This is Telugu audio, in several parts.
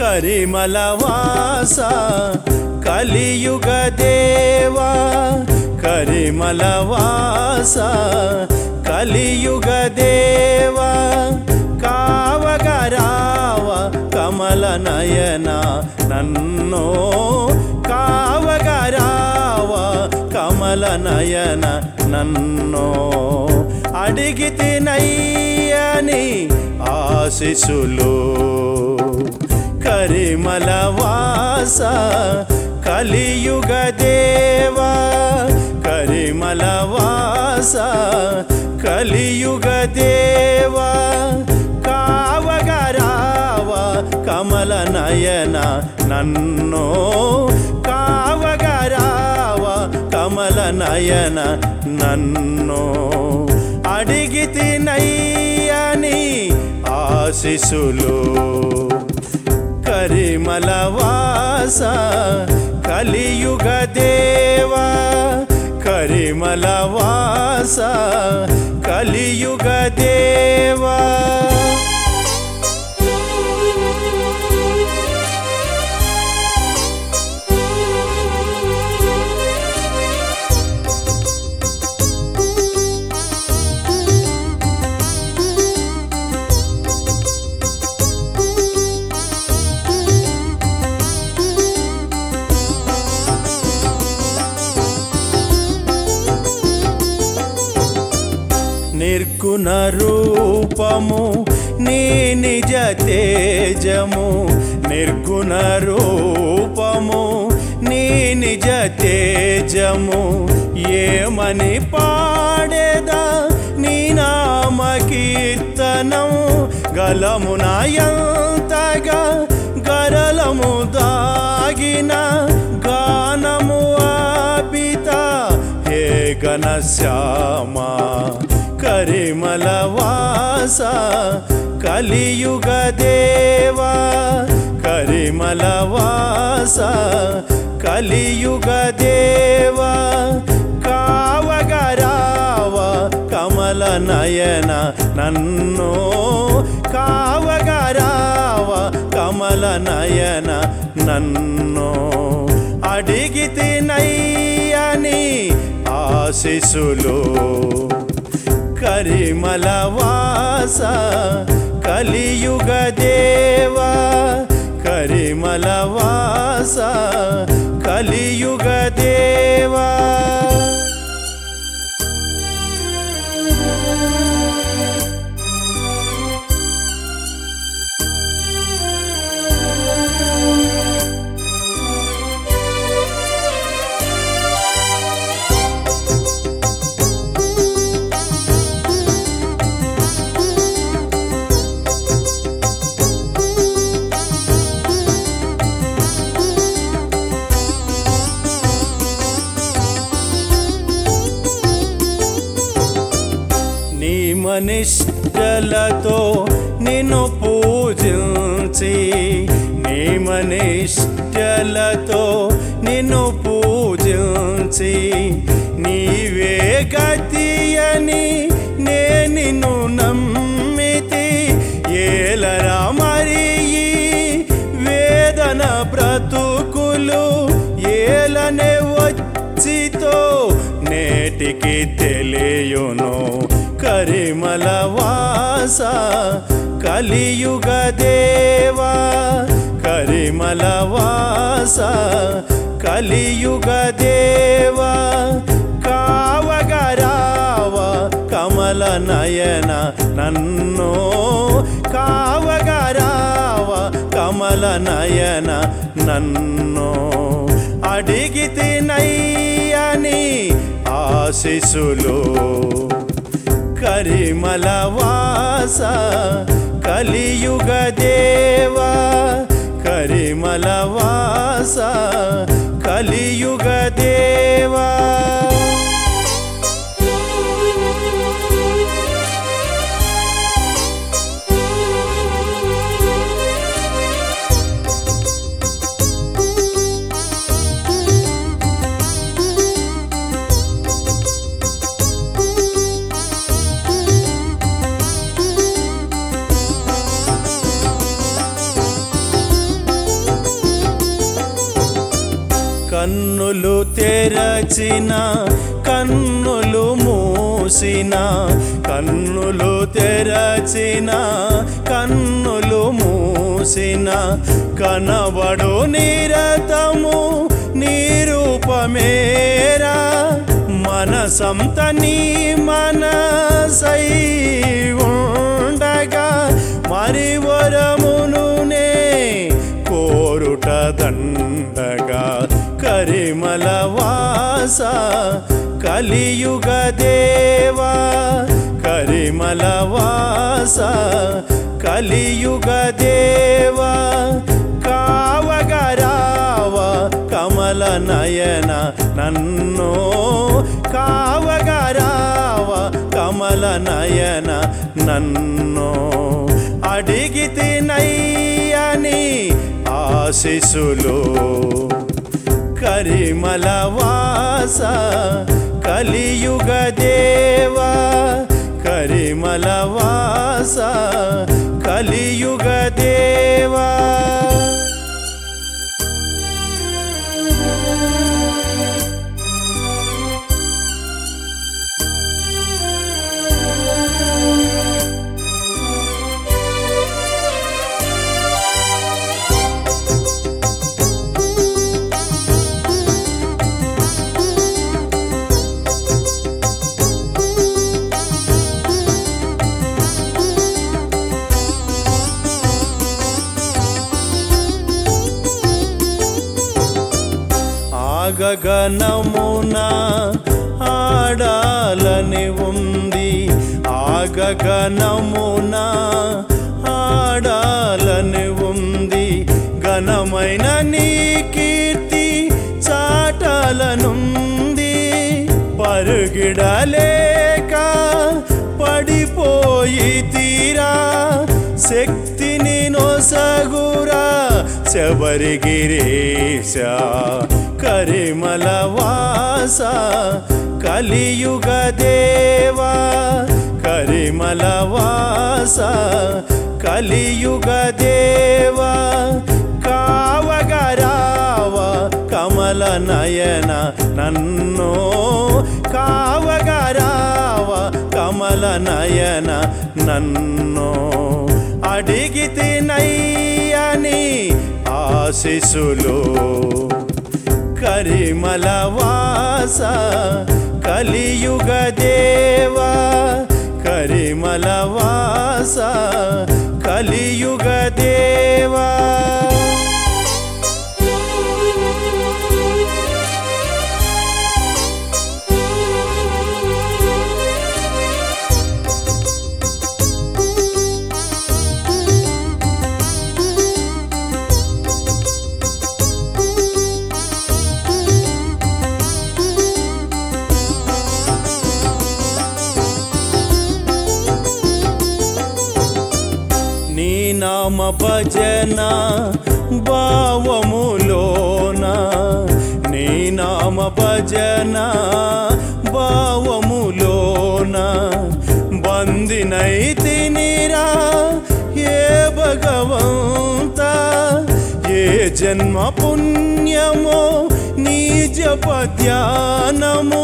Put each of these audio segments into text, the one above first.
కరిమల వాస కలియుగ దేవా కరిమల వాస కలియుగ దేవా కావగరావ కమల నయన నన్నో కావగరావ కమల నయన నన్నో అడిగితే నయ్యని ఆశిసులు కరిమల వాస కలియుగ దేవా కరిమల వాస కలియుగ దేవా కావగరావ కమల నయన నన్నో కావగరావ కమల నయన నన్నో అడిగితి నయ్యని ఆశిసులు కరిమల వాస కలియుగ దేవా కరిమల వాస కలియుగ దేవా నిర్గుణ రూపము నీ నిజ తేజము నిర్గుణ రూపము నీ నిజ తేజము ఏమని పాడేదా నీ నామ కీర్తనం గలమునాయంతగా గరలము దాగిన గానము ఆపిత హే ఘనశ్యామ కరిమల వాస కలియుగ దేవా కరిమల వాస కలియుగ దేవా కావగరావ కమల నయన నన్నో కావగరావ కమల నయన నన్నో అడిగితి నయ్యని ఆశిసులు కరిమల వాస కలియుగ దేవా కరిమల వాస కలియుగ దేవా నీ మనిష్టలతో నిన్ను పూజించి నీ మనిష్టలతో నిన్ను పూజించి నీవే గతి అని నే నిన్ను నమ్మితి ఏలరా మరి ఈ వేదన బ్రతుకులు ఏలనే వచ్చితో నేటికి తెలియును కరిమల వాస కలియుగ దేవా కరిమల వాస కలియుగ దేవా కావగరావ కమల నయన నన్నో కావగరావ కమల నయన నన్నో అడిగితి నయ్యని ఆశిసులు కరిమల వాస కలియుగ దేవా కరిమల వాస కలియుగ దేవా కన్నులు తెరచిన కన్నులు మూసిన కన్నులు తెరచిన కన్నులు మూసిన కనబడు నిరతము నిరూపమేరా మనసంత నీ మనసై ఉండగా మరి వరమునునే కోరుట దండగా కరిమల వాస కలియుగ దేవా కరిమల వాస కలియుగ దేవా కావగరావ కమల నయన నన్నో కావగరావ కమల నయన నన్నో అడిగితే నయ్యని ఆశిసులు కరిమల వాస కలియుగ దేవా కరిమల వాస కలియుగ దేవా ఆగగనమున ఆడాలని ఉంది ఆగగనమున ఆడాలని ఉంది ఘనమైన నీ కీర్తి చాటాలనుంది పరుగిడలేక పడిపోయి తీరా శక్తిని నొసగురా శబరిగిరీశ కరిమల వాస కలియుగ దేవా కరిమల వాస కలియుగ దేవా కావగరావ కమల నయన నన్నో కావగరావ కమల నయన నన్నో అడిగితే నయ్యని ఆశిసులు కరిమల వాస కలియుగ దేవా కరిమల వాస కలియుగ దేవా నీ నామ భజన భావములోన నీ నామ భజన భావములోన బందినైతినిరా ఏ భగవంత ఏ జన్మ పుణ్యమో నీ జప ధ్యానము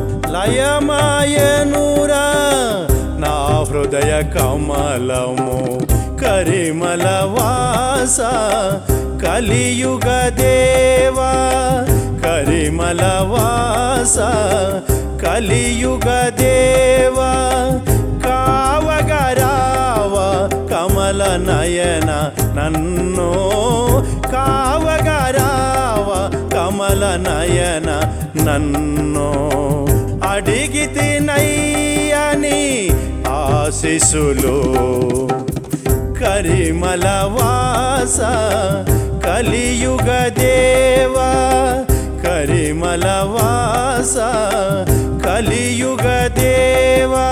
లయమాయనురా నా హృదయ కమలము కరిమల వాస కలియుగ దేవా కరిమల వాస కలియుగ దేవా కావగరావ కమల నయన నన్నో కావగరావ కమల నయన నన్నో అడిగితే నయ్యని ఆశిసులు కరిమల వాస కలియుగ దేవా కరిమల వాస కలియుగ దేవా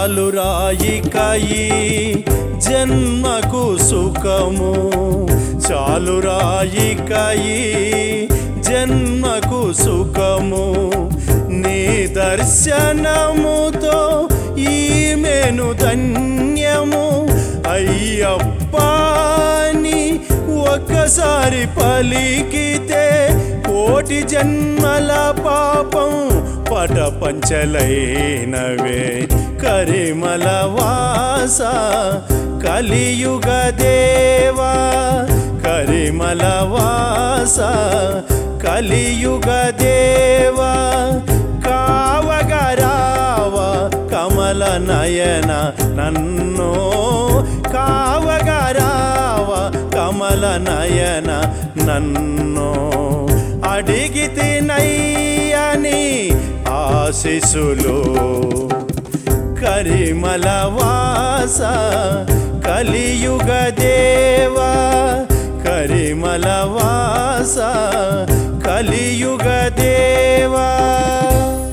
చాలు రాయికయి జన్మకు సుఖము చాలు రాయికయి జన్మకు సుఖము నీ దర్శనముతో ఈమెను ధన్యము అయ్యప్పని ఒక్కసారి పలికితే కోటి జన్మల పాపం పట పంచలైనవే కరిమల వాస కలియుగ దేవా కరిమల వాస కలియుగ దేవా కావగరావ కమల నయన నన్నో కావగరావ కమల నయన నన్నో అడిగితే నయ్యని ఆశిసులు కరిమల వాస కలియుగ దేవా కరిమల వాస కలియుగ దేవా